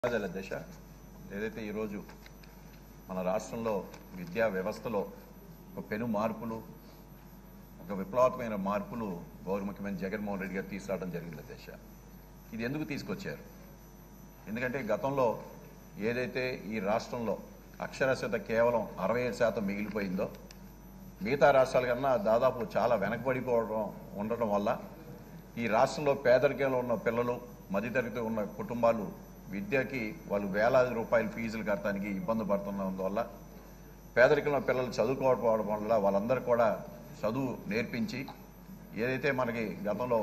ధన్యవాదాలు అధ్యక్ష ఏదైతే ఈరోజు మన రాష్ట్రంలో విద్యా వ్యవస్థలో ఒక పెను మార్పులు ఒక విప్లవాత్మకమైన మార్పులు గౌరవ ముఖ్యమంత్రి జగన్మోహన్ రెడ్డి గారు తీసుకురావడం జరిగింది అధ్యక్ష ఇది ఎందుకు తీసుకొచ్చారు ఎందుకంటే గతంలో ఏదైతే ఈ రాష్ట్రంలో అక్షరాస్యత కేవలం అరవై ఏడు శాతం మిగిలిపోయిందో మిగతా రాష్ట్రాల కన్నా దాదాపు చాలా వెనకబడిపోవడం ఉండటం వల్ల ఈ రాష్ట్రంలో పేదరికంలో ఉన్న పిల్లలు మధ్యతరగతి ఉన్న కుటుంబాలు విద్యకి వాళ్ళు వేలాది రూపాయల ఫీజులు కట్టడానికి ఇబ్బంది పడుతున్నందువల్ల పేదరికంలో పిల్లలు చదువుకోకపోవడం వల్ల వాళ్ళందరూ కూడా చదువు నేర్పించి ఏదైతే మనకి గతంలో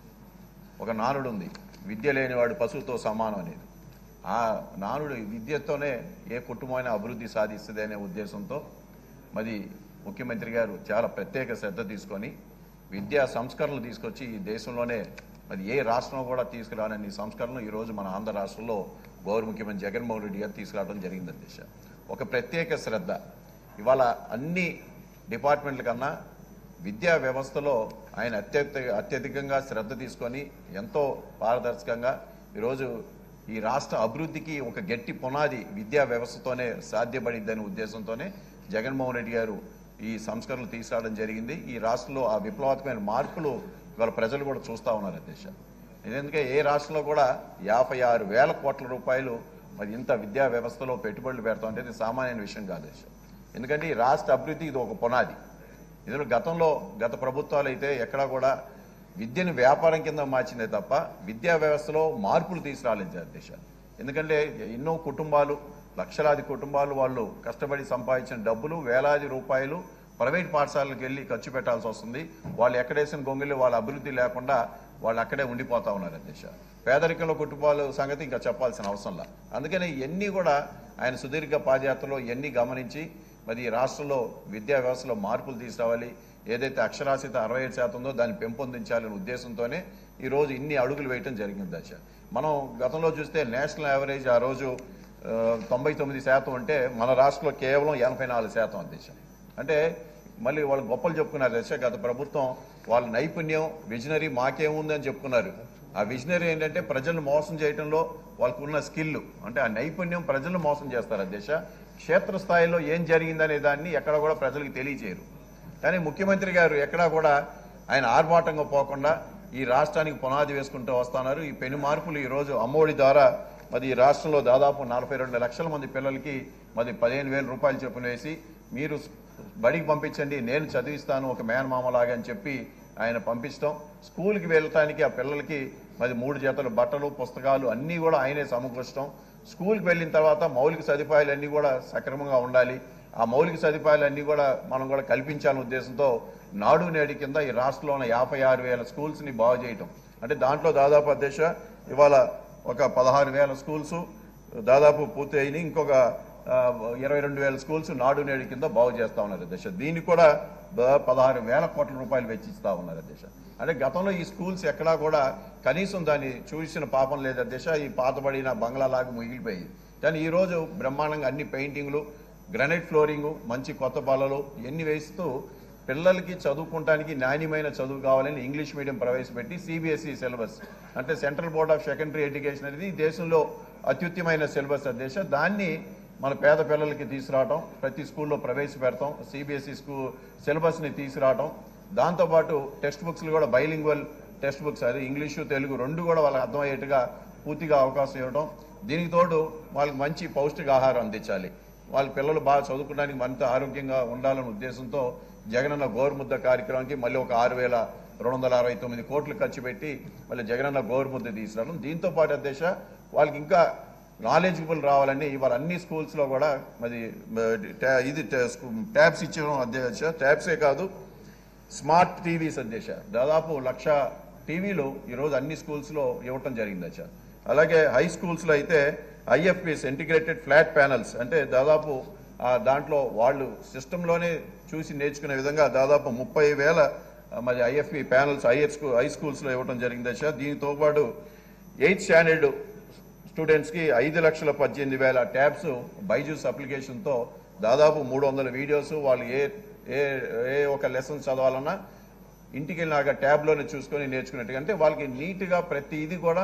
ఒక నానుడు ఉంది విద్య లేనివాడు పశువుతో సమానం అనేది ఆ నానుడు విద్యతోనే ఏ కుటుంబమైన అభివృద్ధి సాధిస్తుంది అనే ఉద్దేశంతో మరి ముఖ్యమంత్రి గారు చాలా ప్రత్యేక శ్రద్ధ తీసుకొని విద్యా సంస్కరణలు తీసుకొచ్చి ఈ దేశంలోనే మరి ఏ రాష్ట్రం కూడా తీసుకురానని సంస్కరణలు ఈరోజు మన ఆంధ్ర రాష్ట్రంలో గౌరవ ముఖ్యమంత్రి జగన్మోహన్ రెడ్డి గారు తీసుకురావడం జరిగింది అధ్యక్ష ఒక ప్రత్యేక శ్రద్ధ ఇవాళ అన్ని డిపార్ట్మెంట్ల కన్నా విద్యా వ్యవస్థలో ఆయన అత్యధిక అత్యధికంగా శ్రద్ధ తీసుకొని ఎంతో పారదర్శకంగా ఈరోజు ఈ రాష్ట్ర అభివృద్ధికి ఒక గట్టి పునాది విద్యా వ్యవస్థతోనే సాధ్యపడిద్దనే ఉద్దేశంతోనే జగన్మోహన్ రెడ్డి గారు ఈ సంస్కరణలు తీసుకురావడం జరిగింది ఈ రాష్ట్రంలో ఆ విప్లవాత్మకమైన మార్పులు ఇవాళ ప్రజలు కూడా చూస్తూ ఉన్నారు అధ్యక్ష ఎందుకంటే ఏ రాష్ట్రంలో కూడా యాభై ఆరు వేల కోట్ల రూపాయలు మరి ఇంత విద్యా వ్యవస్థలో పెట్టుబడులు పెడతాం అంటే ఇది సామాన్య విషయం కాదు అధ్యక్ష ఎందుకంటే ఈ రాష్ట్ర అభివృద్ధి ఇది ఒక పునాది ఇందులో గతంలో గత ప్రభుత్వాలు అయితే ఎక్కడా కూడా విద్యను వ్యాపారం కింద మార్చిందే తప్ప విద్యా వ్యవస్థలో మార్పులు తీసుకురాలేదు అధ్యక్ష ఎందుకంటే ఎన్నో కుటుంబాలు లక్షలాది కుటుంబాలు వాళ్ళు కష్టపడి సంపాదించిన డబ్బులు వేలాది రూపాయలు ప్రైవేట్ పాఠశాలకు వెళ్ళి ఖర్చు పెట్టాల్సి వస్తుంది వాళ్ళు ఎక్కడేసిన గొంగిళ్ళు వాళ్ళ అభివృద్ధి లేకుండా వాళ్ళు అక్కడే ఉండిపోతా ఉన్నారు అధ్యక్ష పేదరికంలో కుటుంబాల సంగతి ఇంకా చెప్పాల్సిన అవసరంలా అందుకని ఇవన్నీ కూడా ఆయన సుదీర్ఘ పాదయాత్రలో ఇవన్నీ గమనించి మరి ఈ రాష్ట్రంలో విద్యా వ్యవస్థలో మార్పులు తీసుకురావాలి ఏదైతే అక్షరాస్యత అరవై ఏడు శాతం ఉందో దాన్ని పెంపొందించాలనే ఉద్దేశంతోనే ఈ రోజు ఇన్ని అడుగులు వేయటం జరిగింది దశ మనం గతంలో చూస్తే నేషనల్ యావరేజ్ ఆ రోజు ఆ, తొంభై తొమ్మిది శాతం అంటే మన రాష్ట్రంలో కేవలం ఎనభై నాలుగు శాతం అందించ అంటే మళ్ళీ వాళ్ళు గొప్పలు చెప్పుకున్నారు దశ గత ప్రభుత్వం వాళ్ళ నైపుణ్యం విజనరీ మాకేముంది అని చెప్పుకున్నారు ఆ విజనరీ ఏంటంటే ప్రజలను మోసం చేయడంలో వాళ్ళకు ఉన్న స్కిల్ అంటే ఆ నైపుణ్యం ప్రజలను మోసం చేస్తారు అధ్యక్ష క్షేత్రస్థాయిలో ఏం జరిగిందనే దాన్ని ఎక్కడ కూడా ప్రజలకు తెలియచేయరు కానీ ముఖ్యమంత్రి గారు ఎక్కడా కూడా ఆయన ఆర్భాటంగా పోకుండా ఈ రాష్ట్రానికి పునాది వేసుకుంటూ వస్తున్నారు ఈ పెను మార్పులు ఈ రోజు అమ్మఒడి ద్వారా మరి ఈ రాష్ట్రంలో దాదాపు నలభై రెండు లక్షల మంది పిల్లలకి మరి పదిహేను వేల రూపాయలు చొప్పున వేసి మీరు బడికి పంపించండి నేను చదివిస్తాను ఒక మేనమామలాగా అని చెప్పి ఆయన పంపించడం స్కూల్కి వెళ్ళటానికి ఆ పిల్లలకి మరి మూడు జతలు బట్టలు పుస్తకాలు అన్నీ కూడా ఆయనే సమకూర్చడం స్కూల్కి వెళ్ళిన తర్వాత మౌలిక సదుపాయాలు అన్నీ కూడా సక్రమంగా ఉండాలి ఆ మౌలిక సదుపాయాలన్నీ కూడా మనం కూడా కల్పించాలనే ఉద్దేశంతో నాడు నేడు కింద ఈ రాష్ట్రంలో ఉన్న యాభై ఆరు వేల స్కూల్స్ని బాగు చేయటం అంటే దాంట్లో దాదాపు అధ్యక్ష ఇవాళ ఒక పదహారు వేల స్కూల్స్ దాదాపు పూర్తి అయినాయి ఇంకొక ఆ, ఇరవై రెండు వేల స్కూల్స్ నాడు నేడు కింద బాగు చేస్తా ఉన్నారు అధ్యక్ష దీన్ని కూడా ద- పదహారు వేల కోట్ల రూపాయలు వెచ్చిస్తా ఉన్నారు అధ్యక్ష అంటే గతంలో ఈ స్కూల్స్ ఎక్కడా కూడా కనీసం దాన్ని చూసిన పాపం లేదు అధ్యక్ష ఈ పాతబడిన బంగ్లా లాగా మిగిలిపోయి కానీ ఈ రోజు బ్రహ్మాండంగా అన్ని పెయింటింగ్లు గ్రనైట్ ఫ్లోరింగ్ మంచి కొత్త బల్లలు ఇవన్నీ వేస్తూ పిల్లలకి చదువుకోవడానికి నాణ్యమైన చదువు కావాలని ఇంగ్లీష్ మీడియం ప్రవేశపెట్టి సిబిఎస్ఈ సిలబస్ అంటే central board of secondary education అనేది ఈ దేశంలో అత్యుత్తమైన సిలబస్ అధ్యక్ష దాన్ని మన పేద పిల్లలకి తీసుకురావటం ప్రతి స్కూల్లో ప్రవేశపెడతాం సిబిఎస్ఈ స్కూల్ సిలబస్ని తీసుకురావటం దాంతోపాటు టెక్స్ట్ బుక్స్లు కూడా బైలింగ్వల్ టెక్స్ట్ బుక్స్ అది ఇంగ్లీషు తెలుగు రెండు కూడా వాళ్ళకి అర్థమయ్యేట్టుగా పూర్తిగా అవకాశం ఇవ్వడం దీనికి తోడు వాళ్ళకి మంచి పౌష్టిక ఆహారం అందించాలి వాళ్ళ పిల్లలు బాగా చదువుకోవడానికి మరింత ఆరోగ్యంగా ఉండాలనే ఉద్దేశంతో జగనన్న గోరుముద్ద కార్యక్రమానికి మళ్ళీ ఒక ఆరు వేల రెండు వందల అరవై తొమ్మిది కోట్లు ఖర్చు పెట్టి మళ్ళీ జగనన్న గోరుముద్ద తీసుకురావడం దీంతో పాటు అధ్యక్ష వాళ్ళకి ఇంకా నాలెడ్జబుల్ రావాలని ఇవాళ అన్ని స్కూల్స్లో కూడా మరి ట్యా- ఇది ట్యాబ్స్ ఇచ్చడం అధ్యక్ష ట్యాబ్సే కాదు స్మార్ట్ టీవీస్ అధ్యక్ష దాదాపు లక్ష టీవీలు ఈరోజు అన్ని స్కూల్స్లో ఇవ్వటం జరిగింది అధ్యక్ష అలాగే హై స్కూల్స్లో అయితే ఐఎఫ్పిఎస్ ఇంటిగ్రేటెడ్ ఫ్లాట్ ప్యానల్స్ అంటే దాదాపు ఆ దాంట్లో వాళ్ళు సిస్టంలోనే చూసి నేర్చుకునే విధంగా దాదాపు ముప్పై వేల ఆ, మరి IFP panels higher school high స్కూల్స్లో ఇవ్వడం జరిగింది అధ్యక్ష దీనితో పాటు ఎయిత్ స్టాండర్డ్ స్టూడెంట్స్కి ఐదు లక్షల పద్దెనిమిది వేల ట్యాబ్స్ బైజూస్ అప్లికేషన్తో దాదాపు మూడు వందల వీడియోస్ వాళ్ళు ఏ ఏ ఏ ఒక లెసన్ చదవాలన్నా ఇంటికి వెళ్ళినాక ట్యాబ్లోనే చూసుకొని నేర్చుకున్నట్టుగా అంటే వాళ్ళకి నీట్గా ప్రతి ఇది కూడా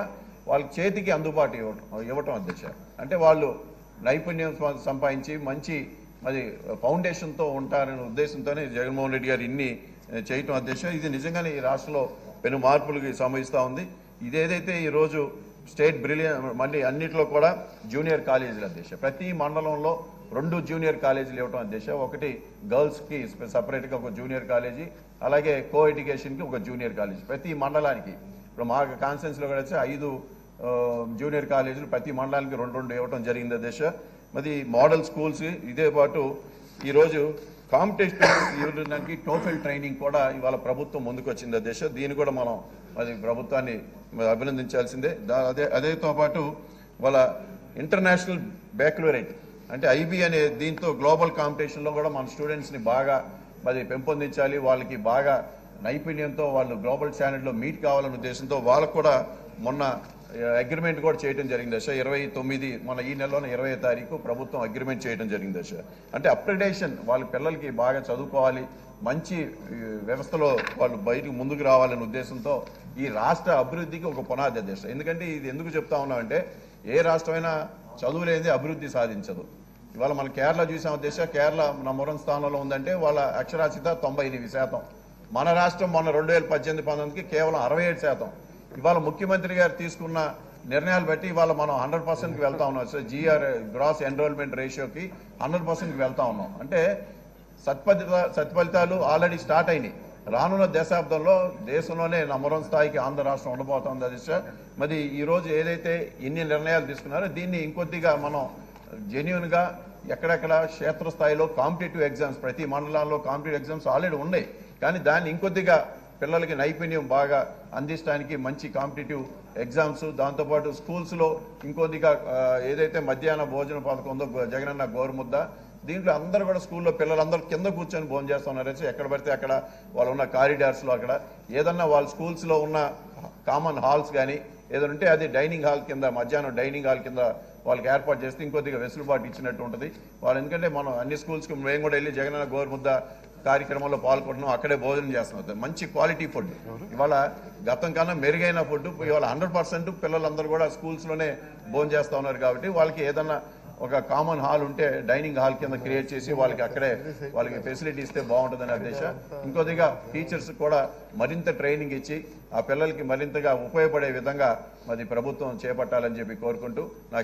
వాళ్ళకి చేతికి అందుబాటు ఇవ్వటం ఇవ్వటం అధ్యక్ష అంటే వాళ్ళు నైపుణ్యం సం- సంపాదించి మంచి మరి ఫౌండేషన్తో ఉంటారనే ఉద్దేశంతోనే జగన్మోహన్ రెడ్డి గారు ఇన్ని ఏ, చేయటం అధ్యక్ష ఇది నిజంగానే ఈ రాష్ట్రంలో పెను మార్పులకి సంభవిస్తూ ఉంది ఇదేదైతే ఈరోజు స్టేట్ బ్రిలియన్ మళ్ళీ అన్నిట్లో కూడా జూనియర్ కాలేజీలు అధ్యక్ష ప్రతి మండలంలో రెండు జూనియర్ కాలేజీలు ఇవ్వటం అధ్యక్ష ఒకటి గర్ల్స్కి సపరేట్గా ఒక జూనియర్ కాలేజీ అలాగే కో ఎడ్యుకేషన్కి ఒక జూనియర్ కాలేజీ ప్రతి మండలానికి ఇప్పుడు మా కాన్ఫరెన్స్లో కూడా వచ్చి ఐదు ఆ, జూనియర్ కాలేజీలు ప్రతి మండలానికి రెండు రెండు ఇవ్వటం జరిగింది అధ్యక్ష మరి మోడల్ స్కూల్స్ ఇదే పాటు ఈరోజు కాంపిటేషన్ ఇవ్వడానికి టోఫెల్ ట్రైనింగ్ కూడా ఇవాళ ప్రభుత్వం ముందుకు వచ్చింది అధ్యక్ష దీన్ని కూడా మనం అది ప్రభుత్వాన్ని మరి అభినందించాల్సిందే దా- అదే అదేతో పాటు వాళ్ళ ఇంటర్నేషనల్ బ్యాక్లరేట్ అంటే ఐబీ అనే దీంతో గ్లోబల్ కాంపిటీషన్లో కూడా మన స్టూడెంట్స్ని బాగా మరి పెంపొందించాలి వాళ్ళకి బాగా నైపుణ్యంతో వాళ్ళు గ్లోబల్ స్టాండర్డ్లో మీట్ కావాలనే ఉద్దేశంతో వాళ్ళకు కూడా మొన్న అగ్రిమెంట్ కూడా చేయడం జరిగింది దశ ఇరవై తొమ్మిది మన ఈ నెలలోనే ఇరవై తారీఖు ప్రభుత్వం అగ్రిమెంట్ చేయడం జరిగింది దశ అంటే అప్గ్రేడేషన్ వాళ్ళ పిల్లలకి బాగా చదువుకోవాలి మంచి ఈ, వ్యవస్థలో వాళ్ళు బయటకు ముందుకు రావాలనే ఉద్దేశంతో ఈ రాష్ట్ర అభివృద్ధికి ఒక పునాది దశ ఎందుకంటే ఇది ఎందుకు చెప్తా ఉన్నామంటే ఏ రాష్ట్రమైనా చదువు లేనిదే అభివృద్ధి సాధించదు ఇవాళ మన కేరళ చూసాం దేశ కేరళ నంబర్ స్థానంలో ఉందంటే వాళ్ళ అక్షరాస్యత తొంభై ఎనిమిది శాతం మన రాష్ట్రం మొన్న రెండు వేల పద్దెనిమిది పంతొమ్మిదికి కేవలం అరవై ఏడు శాతం ఇవాళ ముఖ్యమంత్రి గారు తీసుకున్న నిర్ణయాలు బట్టి ఇవాళ మనం హండ్రెడ్ పర్సెంట్కి వెళ్తా ఉన్నాం సో జీఆర్ గ్రాస్ ఎన్రోల్మెంట్ రేషియోకి హండ్రెడ్ పర్సెంట్కి వెళ్తా ఉన్నాం అంటే సత్ఫలిత సత్ఫలితాలు ఆల్రెడీ స్టార్ట్ అయినాయి రానున్న దశాబ్దంలో దేశంలోనే నంబర్ వన్ స్థాయికి ఆంధ్ర రాష్ట్రం ఉండబోతోంది అది సార్ మరి ఈ రోజు ఏదైతే ఇన్ని నిర్ణయాలు తీసుకున్నారో దీన్ని ఇంకొద్దిగా మనం జెన్యున్ గా ఎక్కడెక్కడ క్షేత్రస్థాయిలో కాంపిటేటివ్ ఎగ్జామ్స్ ప్రతి మండలాల్లో కాంపిటేటివ్ ఎగ్జామ్స్ ఆల్రెడీ ఉన్నాయి కానీ దాన్ని ఇంకొద్దిగా పిల్లలకి నైపుణ్యం బాగా అందించడానికి మంచి కాంపిటేటివ్ ఎగ్జామ్స్ దాంతోపాటు స్కూల్స్లో ఇంకొద్దిగా ఆ, ఏదైతే మధ్యాహ్న భోజన పథకం ఉందో గో- జగనన్న గోరుముద్ద దీంట్లో అందరూ కూడా స్కూల్లో పిల్లలందరూ కింద కూర్చొని భోజనం చేస్తున్నారు ఎక్కడ పడితే అక్కడ వాళ్ళు ఉన్న కారిడార్స్లో అక్కడ ఏదన్నా వాళ్ళ స్కూల్స్లో ఉన్న కామన్ హాల్స్ కానీ ఏదైనా ఉంటే అది డైనింగ్ హాల్ కింద మధ్యాహ్నం డైనింగ్ హాల్ కింద వాళ్ళకి ఏర్పాటు చేస్తే ఇంకొద్దిగా వెసులుబాటు ఇచ్చినట్టు ఉంటుంది వాళ్ళు ఎందుకంటే మనం అన్ని స్కూల్స్కి మేము కూడా వెళ్ళి జగనన్న గోరుముద్ద కార్యక్రమంలో పాల్గొంటున్నాం అక్కడే భోజనం చేస్తున్నాం మంచి క్వాలిటీ ఫుడ్ ఇవాళ గతం కన్నా మెరుగైన ఫుడ్ ఇవాళ హండ్రెడ్ పర్సెంట్ పిల్లలందరూ కూడా స్కూల్స్లోనే భోజనం చేస్తూ ఉన్నారు కాబట్టి వాళ్ళకి ఏదన్నా ఒక కామన్ హాల్ ఉంటే డైనింగ్ హాల్ కింద క్రియేట్ చేసి వాళ్ళకి అక్కడే వాళ్ళకి ఫెసిలిటీ ఇస్తే బాగుంటుందని ఉద్దేశ ఇంకొద్దిగా టీచర్స్ కూడా మరింత ట్రైనింగ్ ఇచ్చి ఆ పిల్లలకి మరింతగా ఉపయోగపడే విధంగా మరి ప్రభుత్వం చేపట్టాలని చెప్పి కోరుకుంటూ నాకు